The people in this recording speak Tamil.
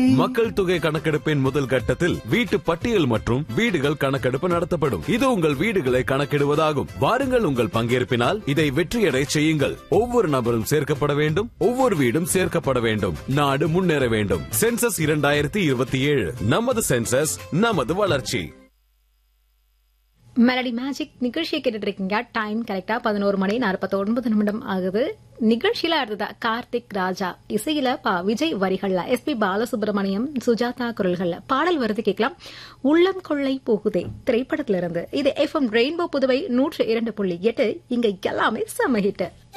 மக்கள் தொகை கணக்கெடுப்பின் முதல் கட்டத்தில் வீட்டு பட்டியல் மற்றும் வீடுகள் கணக்கெடுப்பு நடத்தப்படும் இது உங்கள் வீடுகளை கணக்கிடுவதாகும் வாருங்கள் உங்கள் பங்கேற்பினால் இதை வெற்றியடை செய்யுங்கள் ஒவ்வொரு நபரும் சேர்க்கப்பட வேண்டும் ஒவ்வொரு வீடும் சேர்க்கப்பட வேண்டும் நாடு முன்னேற வேண்டும் சென்சஸ் இரண்டாயிரத்தி இருபத்தி ஏழு நமது சென்சஸ் நமது வளர்ச்சி மெலடி மேஜிக் நிகழ்ச்சியை கேட்டுட்டு இருக்கீங்க டைம் கரெக்டா பதினோரு மணி நாற்பத்தி ஒன்பது நிமிடம் ஆகுது நிகழ்ச்சியில அடுத்ததா கார்த்திக் ராஜா இசையில பா விஜய் வரிகள்ல எஸ் பி பாலசுப்ரமணியம் சுஜாதா குரல்கள்ல பாடல் வருது கேட்கலாம் உள்ளம் கொள்ளை போகுதே திரைப்படத்திலிருந்து இது எஃப் எம் ரெயின்போ புதுவை நூற்று இரண்டு புள்ளி எட்டு இங்க எல்லாமே செம்ம ஹிட்